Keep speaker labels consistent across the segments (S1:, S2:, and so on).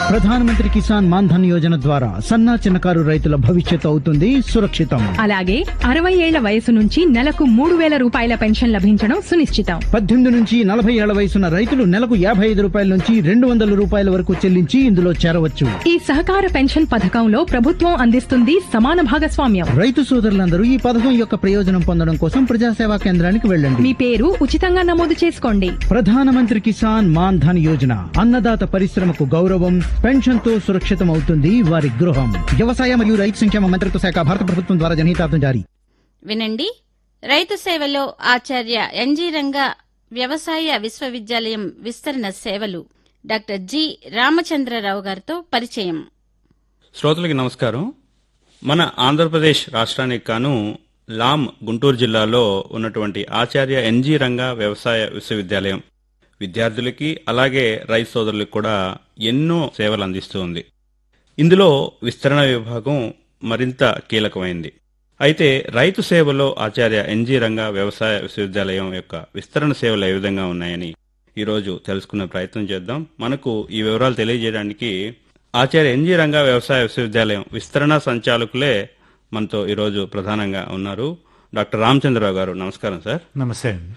S1: ప్రధానమంత్రి కిసాన్ మాన్ధన్ యోజన ద్వారా సన్నా చిన్నకారు రైతుల భవిష్యత్తు అవుతుంది సురక్షితం
S2: అలాగే అరవై ఏళ్ల వయసు నుంచి నెలకు మూడు వేల రూపాయల పెన్షన్ లభించడం సునిశ్చితం
S1: పద్దెనిమిది నుంచి నలభై ఏళ్ల వయసున్న రైతులు నెలకు యాభై ఐదు రూపాయల నుంచి రెండు వందల రూపాయల వరకు చెల్లించి ఇందులో చేరవచ్చు
S2: ఈ సహకార పెన్షన్ పథకంలో ప్రభుత్వం అందిస్తుంది సమాన భాగస్వామ్యం
S1: రైతు సోదరులందరూ ఈ పథకం యొక్క ప్రయోజనం పొందడం కోసం ప్రజాసేవా కేంద్రానికి వెళ్ళండి
S2: మీ పేరు ఉచితంగా నమోదు చేసుకోండి
S1: ప్రధానమంత్రి కిసాన్ మాన్ ధన్ యోజన అన్నదాత పరిశ్రమకు గౌరవం పెన్షన్ తో సురక్షితం అవుతుంది వారి గృహం వ్యవసాయ మరియు రైతు సంక్షేమ మంత్రిత్వ శాఖ భారత ప్రభుత్వం ద్వారా జనహితార్థం జారీ
S3: వినండి రైతు సేవలో ఆచార్య ఎన్జీ రంగా వ్యవసాయ విశ్వవిద్యాలయం విస్తరణ సేవలు డాక్టర్ జి రామచంద్రరావు గారితో పరిచయం
S4: శ్రోతలకి నమస్కారం మన ఆంధ్రప్రదేశ్ రాష్ట్రానికి కాను లామ్ గుంటూరు జిల్లాలో ఉన్నటువంటి ఆచార్య ఎన్జీ రంగా వ్యవసాయ విశ్వవిద్యాలయం విద్యార్థులకి అలాగే రైతు సోదరులకు కూడా ఎన్నో సేవలు అందిస్తూ ఉంది ఇందులో విస్తరణ విభాగం మరింత కీలకమైంది అయితే రైతు సేవలో ఆచార్య ఎన్జీ రంగా వ్యవసాయ విశ్వవిద్యాలయం యొక్క విస్తరణ సేవలు ఏ విధంగా ఉన్నాయని ఈరోజు తెలుసుకునే ప్రయత్నం చేద్దాం మనకు ఈ వివరాలు తెలియజేయడానికి ఆచార్య ఎన్జీ రంగా వ్యవసాయ విశ్వవిద్యాలయం విస్తరణ సంచాలకులే మనతో ఈరోజు ప్రధానంగా ఉన్నారు డాక్టర్ రామచంద్రరావు గారు నమస్కారం సార్
S5: నమస్తే అండి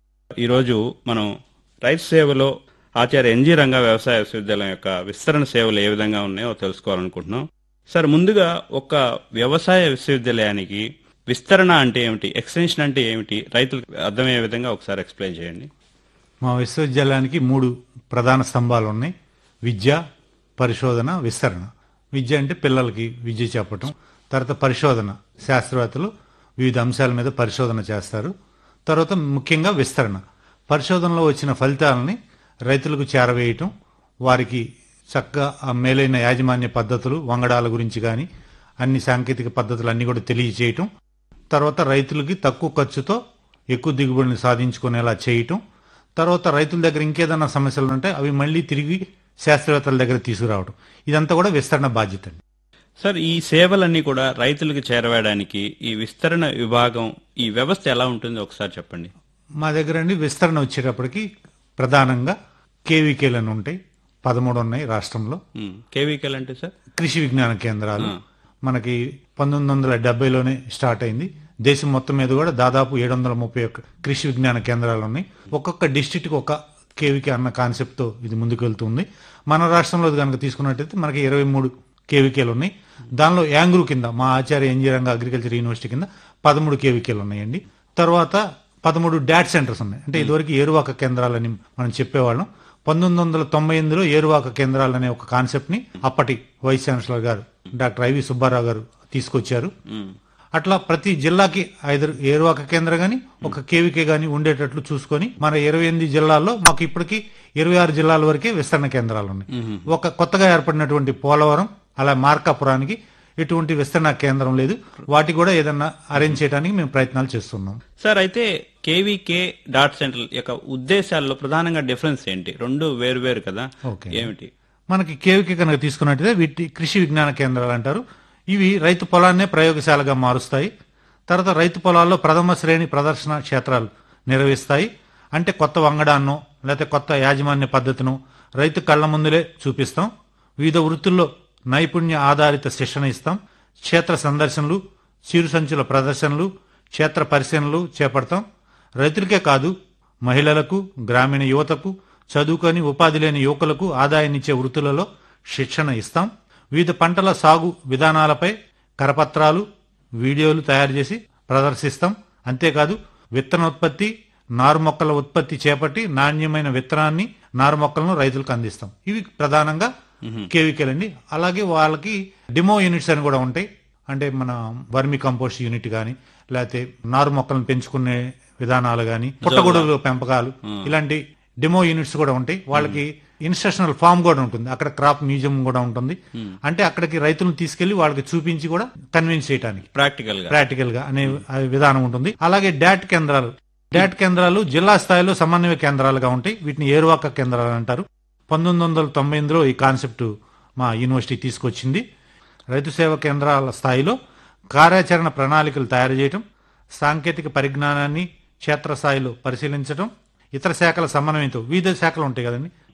S4: ఈరోజు మనం రైతు సేవలో ఆచార్య ఎన్జీ రంగా వ్యవసాయ విశ్వవిద్యాలయం యొక్క విస్తరణ సేవలు ఏ విధంగా ఉన్నాయో తెలుసుకోవాలనుకుంటున్నాం సార్ ముందుగా ఒక వ్యవసాయ విశ్వవిద్యాలయానికి విస్తరణ అంటే ఏమిటి ఎక్స్టెన్షన్ అంటే ఏమిటి రైతులకు అర్థమయ్యే విధంగా ఒకసారి ఎక్స్ప్లెయిన్ చేయండి
S5: మా విశ్వవిద్యాలయానికి మూడు ప్రధాన స్తంభాలు ఉన్నాయి విద్య పరిశోధన విస్తరణ విద్య అంటే పిల్లలకి విద్య చెప్పటం తర్వాత పరిశోధన శాస్త్రవేత్తలు వివిధ అంశాల మీద పరిశోధన చేస్తారు తర్వాత ముఖ్యంగా విస్తరణ పరిశోధనలో వచ్చిన ఫలితాలని రైతులకు చేరవేయటం వారికి చక్కగా ఆ మేలైన యాజమాన్య పద్ధతులు వంగడాల గురించి కానీ అన్ని సాంకేతిక పద్ధతులు అన్ని కూడా తెలియజేయటం తర్వాత రైతులకి తక్కువ ఖర్చుతో ఎక్కువ దిగుబడిని సాధించుకునేలా చేయటం తర్వాత రైతుల దగ్గర ఇంకేదన్నా సమస్యలు ఉంటే అవి మళ్ళీ తిరిగి శాస్త్రవేత్తల దగ్గర తీసుకురావడం ఇదంతా కూడా విస్తరణ బాధ్యత అండి
S4: సార్ ఈ సేవలన్నీ కూడా రైతులకు చేరవేయడానికి ఈ విస్తరణ విభాగం ఈ వ్యవస్థ ఎలా ఉంటుందో ఒకసారి చెప్పండి
S5: మా దగ్గర అండి విస్తరణ వచ్చేటప్పటికి ప్రధానంగా కేవీకేలు అని ఉంటాయి పదమూడు ఉన్నాయి రాష్ట్రంలో
S4: కేవీకెల్ అంటే సార్
S5: కృషి విజ్ఞాన కేంద్రాలు మనకి పంతొమ్మిది వందల డెబ్బైలోనే స్టార్ట్ అయింది దేశం మొత్తం మీద కూడా దాదాపు ఏడు వందల ముప్పై ఒక్క కృషి విజ్ఞాన కేంద్రాలు ఉన్నాయి ఒక్కొక్క డిస్టిక్ ఒక కేవీకే అన్న కాన్సెప్ట్ తో ఇది ముందుకు వెళ్తుంది మన రాష్ట్రంలో కనుక తీసుకున్నట్టయితే మనకి ఇరవై మూడు కేవీకేలు ఉన్నాయి దానిలో యాంగ్రూ కింద మా ఆచార్య ఇంజనీరింగ్ అగ్రికల్చర్ యూనివర్సిటీ కింద పదమూడు కేవీకేలు ఉన్నాయండి తర్వాత పదమూడు డాట్ సెంటర్స్ ఉన్నాయి అంటే ఇదివరకు ఏరువాక కేంద్రాలని మనం చెప్పేవాళ్ళం పంతొమ్మిది వందల తొంభై ఎనిమిదిలో ఏరువాక కేంద్రాలు అనే ఒక కాన్సెప్ట్ ని అప్పటి వైస్ ఛాన్సలర్ గారు డాక్టర్ ఐవి సుబ్బారావు గారు తీసుకొచ్చారు అట్లా ప్రతి జిల్లాకి ఐదు ఏరువాక కేంద్రం గాని ఒక కేవీకే గాని ఉండేటట్లు చూసుకొని మన ఇరవై ఎనిమిది జిల్లాల్లో మాకు ఇప్పటికి ఇరవై ఆరు జిల్లాల వరకే విస్తరణ కేంద్రాలు ఉన్నాయి ఒక కొత్తగా ఏర్పడినటువంటి పోలవరం అలా మార్కాపురానికి ఎటువంటి విస్తరణ కేంద్రం లేదు వాటి కూడా ఏదన్నా అరేంజ్ చేయడానికి మేము ప్రయత్నాలు చేస్తున్నాం
S4: సార్ అయితే కేవీకే డాట్ సెంటర్ యొక్క ఉద్దేశాల్లో ప్రధానంగా డిఫరెన్స్ ఏంటి రెండు వేరు వేరు కదా
S5: ఓకే.
S4: ఏమిటి
S5: మనకి కేవీకే కనుక తీసుకున్నట్టయితే వీటి కృషి విజ్ఞాన కేంద్రాలు అంటారు ఇవి రైతు పొలాన్నే ప్రయోగశాలగా మారుస్తాయి తర్వాత రైతు పొలాల్లో ప్రథమ శ్రేణి ప్రదర్శన క్షేత్రాలు నిర్వహిస్తాయి అంటే కొత్త వంగడాన్నో లేకపోతే కొత్త యాజమాన్య పద్ధతిను రైతు కళ్ళ ముందులే చూపిస్తాం వివిధ వృత్తుల్లో నైపుణ్య ఆధారిత శిక్షణ ఇస్తాం క్షేత్ర సందర్శనలు చిరు సంచుల ప్రదర్శనలు క్షేత్ర పరిశీలనలు చేపడతాం రైతులకే కాదు మహిళలకు గ్రామీణ యువతకు చదువుకొని ఉపాధి లేని యువకులకు ఆదాయాన్నిచ్చే వృత్తులలో శిక్షణ ఇస్తాం వివిధ పంటల సాగు విధానాలపై కరపత్రాలు వీడియోలు తయారు చేసి ప్రదర్శిస్తాం అంతేకాదు విత్తనోత్పత్తి నారు మొక్కల ఉత్పత్తి చేపట్టి నాణ్యమైన విత్తనాన్ని నారు మొక్కలను రైతులకు అందిస్తాం ఇవి ప్రధానంగా కేవీకేలు అండి అలాగే వాళ్ళకి డిమో యూనిట్స్ అని కూడా ఉంటాయి అంటే మన వర్మి కంపోస్ట్ యూనిట్ గాని లేకపోతే నారు మొక్కలను పెంచుకునే విధానాలు గాని పుట్టగొడుగుల పెంపకాలు ఇలాంటి డెమో యూనిట్స్ కూడా ఉంటాయి వాళ్ళకి ఇన్స్ట్రక్షనల్ ఫామ్ కూడా ఉంటుంది అక్కడ క్రాప్ మ్యూజియం కూడా ఉంటుంది అంటే అక్కడికి రైతులను తీసుకెళ్లి వాళ్ళకి చూపించి కూడా కన్విన్స్ చేయడానికి
S4: ప్రాక్టికల్ గా
S5: ప్రాక్టికల్ గా అనే ఆ విధానం ఉంటుంది అలాగే డాట్ కేంద్రాలు డాట్ కేంద్రాలు జిల్లా స్థాయిలో సమన్వయ కేంద్రాలుగా ఉంటాయి వీటిని ఏరువాక కేంద్రాలు అంటారు పంతొమ్మిది వందల తొంభై ఎనిమిదిలో ఈ కాన్సెప్ట్ మా యూనివర్సిటీ తీసుకొచ్చింది రైతు సేవా కేంద్రాల స్థాయిలో కార్యాచరణ ప్రణాళికలు తయారు చేయటం సాంకేతిక పరిజ్ఞానాన్ని క్షేత్రస్థాయిలో పరిశీలించడం ఇతర శాఖల సమన్వయంతో వివిధ శాఖలు ఉంటాయి కదండి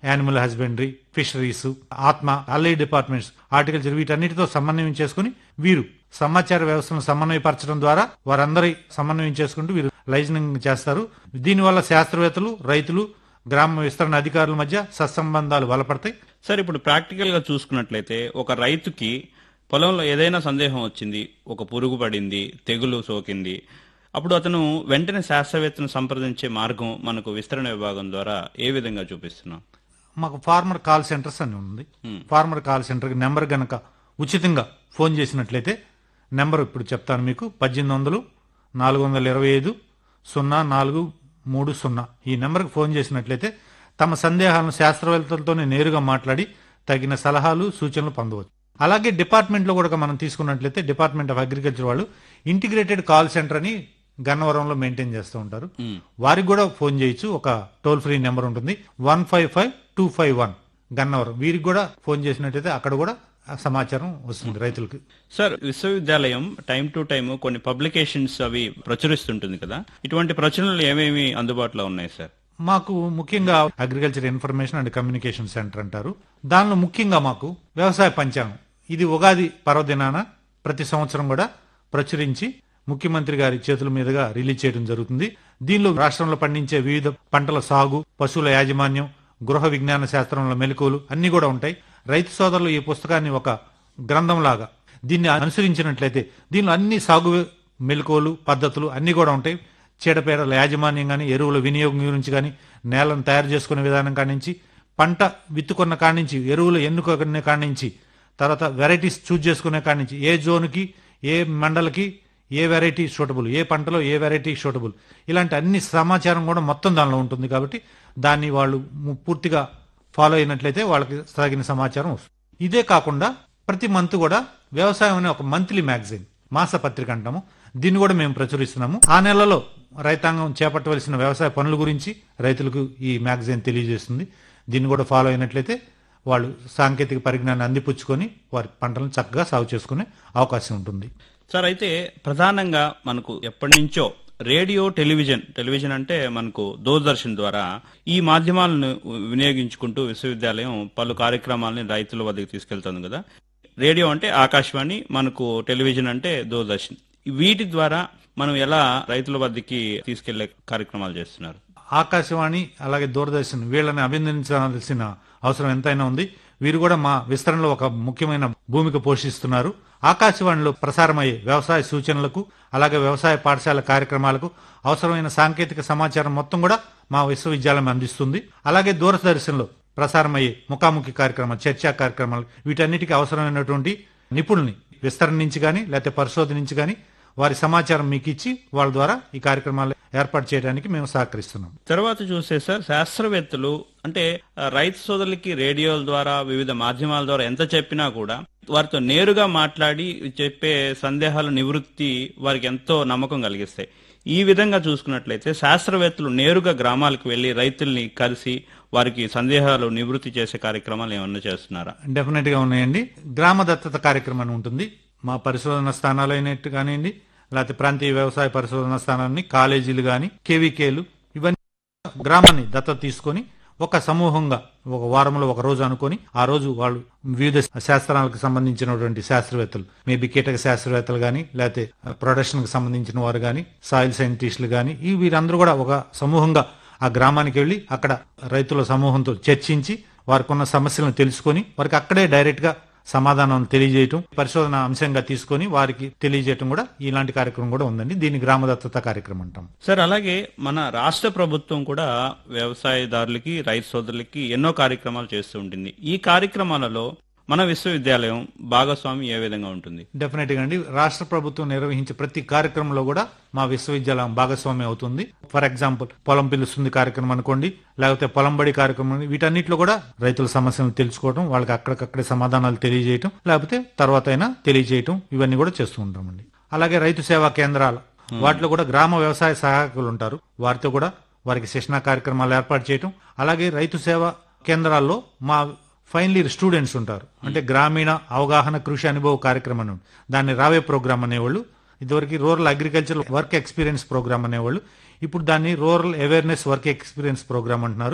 S5: యానిమల్ హస్బెండరీ ఫిషరీస్ ఆత్మ అల్లై డిపార్ట్మెంట్స్ హార్టికల్చర్ వీటన్నిటితో సమన్వయం చేసుకుని వీరు సమాచార వ్యవస్థను సమన్వయపరచడం ద్వారా వారందరి సమన్వయం చేసుకుంటూ వీరు లైజనింగ్ చేస్తారు దీనివల్ల శాస్త్రవేత్తలు రైతులు గ్రామ విస్తరణ అధికారుల మధ్య సత్సంబంధాలు బలపడతాయి
S4: సార్ ఇప్పుడు ప్రాక్టికల్ గా చూసుకున్నట్లయితే ఒక రైతుకి పొలంలో ఏదైనా సందేహం వచ్చింది ఒక పురుగు పడింది తెగులు సోకింది అప్పుడు అతను వెంటనే శాస్త్రవేత్తను సంప్రదించే మార్గం మనకు విస్తరణ విభాగం ద్వారా ఏ విధంగా చూపిస్తున్నాం
S5: మాకు ఫార్మర్ కాల్ సెంటర్స్ అని ఉంది ఫార్మర్ కాల్ సెంటర్ నెంబర్ గనక ఉచితంగా ఫోన్ చేసినట్లయితే నెంబర్ ఇప్పుడు చెప్తాను మీకు పద్దెనిమిది వందలు నాలుగు వందల ఇరవై ఐదు సున్నా నాలుగు మూడు సున్నా ఈ నెంబర్కి ఫోన్ చేసినట్లయితే తమ సందేహాలను శాస్త్రవేత్తలతోనే నేరుగా మాట్లాడి తగిన సలహాలు సూచనలు పొందవచ్చు అలాగే డిపార్ట్మెంట్లో కూడా మనం తీసుకున్నట్లయితే డిపార్ట్మెంట్ ఆఫ్ అగ్రికల్చర్ వాళ్ళు ఇంటిగ్రేటెడ్ కాల్ సెంటర్ అని గన్నవరంలో మెయింటైన్ చేస్తూ ఉంటారు వారికి కూడా ఫోన్ చేయొచ్చు ఒక టోల్ ఫ్రీ నెంబర్ ఉంటుంది one five five two five one Gannavaram వీరికి కూడా ఫోన్ చేసినట్టయితే అక్కడ కూడా ఆ సమాచారం వస్తుంది రైతులకు
S4: సార్ విశ్వవిద్యాలయం టైం టు టైం కొన్ని పబ్లికేషన్స్ అవి ప్రచురిస్తుంటుంది కదా ఇటువంటి ప్రచురణలు ఏమేమి అందుబాటులో ఉన్నాయి సార్
S5: మాకు ముఖ్యంగా agriculture information and communication centre అంటారు దానిలో ముఖ్యంగా మాకు వ్యవసాయ పంచాంగం ఇది ఉగాది పర్వదినాన ప్రతి సంవత్సరం కూడా ప్రచురించి ముఖ్యమంత్రి గారి చేతుల మీదుగా రిలీజ్ చేయడం జరుగుతుంది దీనిలో రాష్ట్రంలో పండించే వివిధ పంటల సాగు పశువుల యాజమాన్యం గృహ విజ్ఞాన శాస్త్రంలో మెలకువలు అన్ని కూడా ఉంటాయి రైతు సోదరులు ఈ పుస్తకాన్ని ఒక గ్రంథంలాగా దీన్ని అనుసరించినట్లయితే దీనిలో అన్ని సాగు మెలకువలు పద్ధతులు అన్ని కూడా ఉంటాయి చీడపీడల యాజమాన్యం కానీ ఎరువుల వినియోగం గురించి కానీ నేలను తయారు చేసుకునే విధానం కానించి పంట విత్తుకున్న కానించి ఎరువులు ఎన్నుకునే కానించి తర్వాత వెరైటీస్ చూజ్ చేసుకునే కానించి ఏ జోన్కి ఏ మండలకి ఏ వెరైటీ సూటబుల్ ఏ పంటలో ఏ వెరైటీ సూటబుల్ ఇలాంటి అన్ని సమాచారం కూడా మొత్తం దానిలో ఉంటుంది కాబట్టి దాన్ని వాళ్ళు ము- పూర్తిగా ఫాలో అయినట్లయితే వాళ్ళకి తగిన సమాచారం వస్తుంది ఇదే కాకుండా ప్రతి మంత్ కూడా వ్యవసాయం అనే ఒక మంత్లీ మ్యాగజైన్ మాస పత్రిక అంటాము దీన్ని కూడా మేము ప్రచురిస్తున్నాము ఆ నెలలో రైతాంగం చేపట్టవలసిన వ్యవసాయ పనుల గురించి రైతులకు ఈ మ్యాగజైన్ తెలియజేస్తుంది దీన్ని కూడా ఫాలో అయినట్లయితే వాళ్ళు సాంకేతిక పరిజ్ఞానాన్ని అందిపుచ్చుకొని వారి పంటలను చక్కగా సాగు చేసుకునే అవకాశం ఉంటుంది
S4: సార్ అయితే ప్రధానంగా మనకు ఎప్పటి నుంచో రేడియో టెలివిజన్ టెలివిజన్ అంటే మనకు దూరదర్శన్ ద్వారా ఈ మాధ్యమాలను వినియోగించుకుంటూ విశ్వవిద్యాలయం పలు కార్యక్రమాలని రైతుల వద్దకు తీసుకెళ్తుంది కదా రేడియో అంటే ఆకాశవాణి మనకు టెలివిజన్ అంటే దూరదర్శన్ వీటి ద్వారా మనం ఎలా రైతుల వద్దకి తీసుకెళ్లే కార్యక్రమాలు చేస్తున్నారు
S5: ఆకాశవాణి అలాగే దూరదర్శన్ వీళ్ళని అభినందించాల్సిన అవసరం ఎంతైనా ఉంది వీరు కూడా మా విస్తరణలో ఒక ముఖ్యమైన భూమిక పోషిస్తున్నారు ఆకాశవాణిలో ప్రసారమయ్యే వ్యవసాయ సూచనలకు అలాగే వ్యవసాయ పాఠశాల కార్యక్రమాలకు అవసరమైన సాంకేతిక సమాచారం మొత్తం కూడా మా విశ్వవిద్యాలయం అందిస్తుంది అలాగే దూరదర్శన్లో ప్రసారమయ్యే ముఖాముఖి కార్యక్రమాలు చర్చా కార్యక్రమాలు వీటన్నిటికీ అవసరమైనటువంటి నిపుణుల్ని విస్తరణ నుంచి కానీ లేకపోతే పరిశోధన నుంచి కానీ వారి సమాచారం మీకు ఇచ్చి వాళ్ళ ద్వారా ఈ కార్యక్రమాలు ఏర్పాటు చేయడానికి మేము సహకరిస్తున్నాం
S4: తర్వాత చూస్తే సార్ శాస్త్రవేత్తలు అంటే ఆ, రైతు సోదరులకి రేడియోల ద్వారా వివిధ మాధ్యమాల ద్వారా ఎంత చెప్పినా కూడా వారితో నేరుగా మాట్లాడి చెప్పే సందేహాల నివృత్తి వారికి ఎంతో నమ్మకం కలిగిస్తాయి ఈ విధంగా చూసుకున్నట్లయితే శాస్త్రవేత్తలు నేరుగా గ్రామాలకు వెళ్లి రైతుల్ని కలిసి వారికి సందేహాలు నివృత్తి చేసే కార్యక్రమాలు ఏమన్నా చేస్తున్నారా
S5: డెఫినెట్ గా ఉన్నాయండి గ్రామ దత్తత కార్యక్రమం అని ఉంటుంది మా పరిశోధన స్థానాలు అయినట్టు కానివ్వండి లేకపోతే ప్రాంతీయ వ్యవసాయ పరిశోధన స్థానాన్ని కాలేజీలు కానీ కేవీకేలు ఇవన్నీ గ్రామాన్ని దత్తత తీసుకొని ఒక సమూహంగా ఒక వారంలో ఒక రోజు అనుకొని ఆ రోజు వాళ్ళు వివిధ శాస్త్రాలకు సంబంధించినటువంటి శాస్త్రవేత్తలు మేబీ కీటక శాస్త్రవేత్తలు కానీ లేకపోతే ప్రొడక్షన్ కి సంబంధించిన వారు కానీ సాయిల్ సైంటిస్టులు కానీ ఈ వీరందరూ కూడా ఒక సమూహంగా ఆ గ్రామానికి వెళ్లి అక్కడ రైతుల సమూహంతో చర్చించి వారికి ఉన్న సమస్యలను తెలుసుకొని వారికి అక్కడే డైరెక్ట్ గా సమాధానం తెలియజేయటం పరిశోధన అంశంగా తీసుకొని వారికి తెలియజేయటం కూడా ఇలాంటి కార్యక్రమం కూడా ఉందండి దీన్ని గ్రామ దత్తత కార్యక్రమం అంటాం
S4: సార్ అలాగే మన రాష్ట్ర ప్రభుత్వం కూడా వ్యవసాయదారులకి రైతు సోదరులకి ఎన్నో కార్యక్రమాలు చేస్తూ ఉంటుంది ఈ కార్యక్రమాలలో మన విశ్వవిద్యాలయం భాగస్వామి ఏ విధంగా ఉంటుంది
S5: డెఫినెట్ గా అండి రాష్ట్ర ప్రభుత్వం నిర్వహించే ప్రతి కార్యక్రమంలో కూడా మా విశ్వవిద్యాలయం భాగస్వామి అవుతుంది ఫర్ ఎగ్జాంపుల్ పొలం పిలుస్తుంది కార్యక్రమం అనుకోండి లేకపోతే పొలం బడి కార్యక్రమం వీటన్నిటిలో కూడా రైతుల సమస్యలను తెలుసుకోవడం వాళ్ళకి అక్కడికక్కడే సమాధానాలు తెలియజేయటం లేకపోతే తర్వాత అయినా తెలియజేయటం ఇవన్నీ కూడా చేస్తూ ఉంటామండి అలాగే రైతు సేవా కేంద్రాలు వాటిలో కూడా గ్రామ వ్యవసాయ సహాయకులు ఉంటారు వారితో కూడా వారికి శిక్షణ కార్యక్రమాలు ఏర్పాటు చేయటం అలాగే రైతు సేవా కేంద్రాల్లో మా ఫైనల్ ఇయర్ స్టూడెంట్స్ ఉంటారు అంటే గ్రామీణ అవగాహన కృషి అనుభవ కార్యక్రమం అని ఉంది. దాన్ని రావే ప్రోగ్రామ్ అనేవాళ్ళు ఇదివరకు rural agriculture work experience program అనేవాళ్ళు ఇప్పుడు దాన్ని rural awareness work experience program అంటున్నారు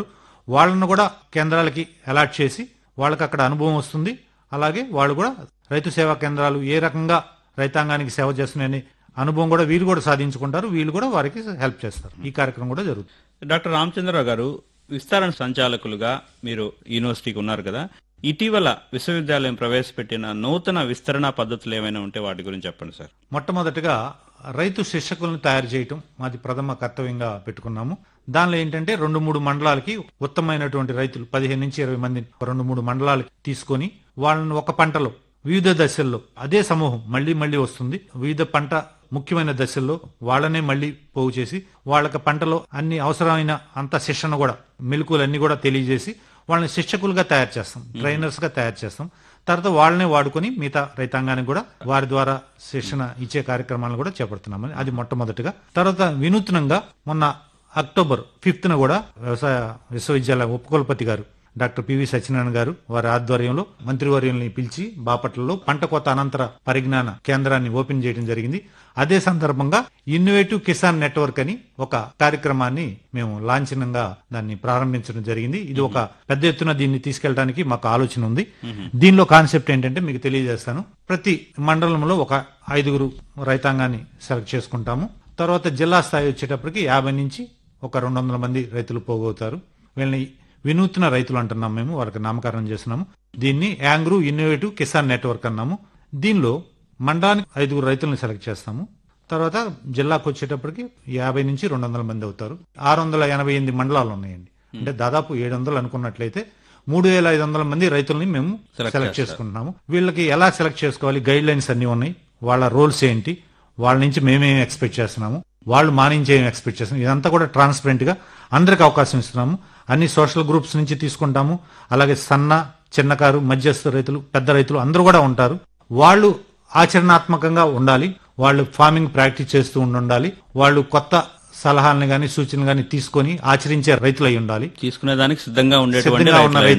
S5: వాళ్ళను కూడా కేంద్రాలకి అలాట్ చేసి వాళ్ళకి అక్కడ అనుభవం వస్తుంది అలాగే వాళ్ళు కూడా రైతు సేవా కేంద్రాలు ఏ రకంగా రైతాంగానికి సేవ చేస్తున్నాయని అనుభవం కూడా వీళ్ళు కూడా సాధించుకుంటారు వీళ్ళు కూడా వారికి హెల్ప్ చేస్తారు ఈ కార్యక్రమం కూడా జరుగుతుంది
S4: డాక్టర్ రామచంద్రరావు గారు విస్తరణ సంచాలకులుగా మీరు యూనివర్సిటీకి ఉన్నారు కదా ఇటీవల విశ్వవిద్యాలయం ప్రవేశపెట్టిన నూతన విస్తరణ పద్ధతులు ఏమైనా ఉంటే వాటి గురించి చెప్పండి సార్
S5: మొట్టమొదటిగా రైతు శిక్షకులను తయారు చేయటం మాది ప్రథమ కర్తవ్యంగా పెట్టుకున్నాము దానిలో ఏంటంటే రెండు మూడు మండలాలకి ఉత్తమమైనటువంటి రైతులు పదిహేను నుంచి ఇరవై మందిని రెండు మూడు మండలాలకి తీసుకొని వాళ్ళని ఒక పంటలో వివిధ దశల్లో అదే సమూహం మళ్ళీ మళ్ళీ వస్తుంది వివిధ పంట ముఖ్యమైన దశల్లో వాళ్ళనే మళ్ళీ పోగు చేసి వాళ్ళకి పంటలో అన్ని అవసరమైన అంత శిక్షణ కూడా మెలకువలన్నీ కూడా తెలియజేసి వాళ్ళని శిక్షకులుగా తయారు చేస్తాం ట్రైనర్స్ గా తయారు చేస్తాం తర్వాత వాళ్ళనే వాడుకొని మిగతా రైతాంగానికి కూడా వారి ద్వారా శిక్షణ ఇచ్చే కార్యక్రమాలను కూడా చేపడుతున్నామని అది మొట్టమొదటిగా తర్వాత వినూత్నంగా మొన్న అక్టోబర్ ఫిఫ్త్ న కూడా వ్యవసాయ విశ్వవిద్యాలయ ఉపకులపతి గారు డాక్టర్ పివి సత్యనారాయణ గారు వారి ఆధ్వర్యంలో మంత్రివర్యుల్ని పిలిచి బాపట్లలో పంట కోత అనంతర పరిజ్ఞాన కేంద్రాన్ని ఓపెన్ చేయడం జరిగింది అదే సందర్భంగా ఇన్నోవేటివ్ కిసాన్ నెట్వర్క్ అని ఒక కార్యక్రమాన్ని మేము లాంఛనంగా దాన్ని ప్రారంభించడం జరిగింది ఇది ఒక పెద్ద ఎత్తున దీన్ని తీసుకెళ్ళడానికి మాకు ఆలోచన ఉంది దీనిలో కాన్సెప్ట్ ఏంటంటే మీకు తెలియజేస్తాను ప్రతి మండలంలో ఒక ఐదుగురు రైతాంగాన్ని సెలెక్ట్ చేసుకుంటాము తర్వాత జిల్లా స్థాయి వచ్చేటప్పటికి యాభై నుంచి ఒక రెండు వందల మంది రైతులు పోగవుతారు వీళ్ళని వినూత్న రైతులు అంటున్నాం మేము వాళ్ళకి నామకరణం చేస్తున్నాము దీన్ని యాంగ్రూ ఇన్నోవేటివ్ కిసాన్ నెట్వర్క్ అన్నాము దీనిలో మండలానికి ఐదుగురు రైతులను సెలెక్ట్ చేస్తాము తర్వాత జిల్లాకు వచ్చేటప్పటికి యాభై నుంచి రెండు వందల మంది అవుతారు ఆరు వందల ఎనభై ఎనిమిది మండలాలు ఉన్నాయండి అంటే దాదాపు ఏడు వందలు అనుకున్నట్లయితే మూడు వేల ఐదు వందల మంది రైతుల్ని మేము
S4: Select
S5: సెలెక్ట్
S4: చేస్తారు.
S5: చేసుకుంటున్నాము వీళ్ళకి ఎలా సెలెక్ట్ చేసుకోవాలి గైడ్ లైన్స్ అన్ని ఉన్నాయి వాళ్ళ రోల్స్ ఏంటి వాళ్ళ నుంచి మేమేం ఎక్స్పెక్ట్ చేస్తున్నాము వాళ్ళు మా నుంచి ఏం ఎక్స్పెక్ట్ చేస్తున్నాం ఇదంతా కూడా ట్రాన్స్పరెంట్ గా అందరికి అవకాశం ఇస్తున్నాము అన్ని సోషల్ గ్రూప్స్ నుంచి తీసుకుంటాము అలాగే సన్న చిన్నకారు మధ్యస్థ రైతులు పెద్ద రైతులు అందరూ కూడా ఉంటారు వాళ్ళు ఆచరణాత్మకంగా ఉండాలి వాళ్ళు ఫార్మింగ్ ప్రాక్టీస్ చేస్తూ ఉండాలి వాళ్ళు కొత్త సలహాలను గాని సూచనలు గాని తీసుకొని ఆచరించే రైతులై ఉండాలి
S4: తీసుకునే దానికి సిద్ధంగా ఉండేటువంటి
S5: సిద్ధంగా ఉన్న
S4: రైతులై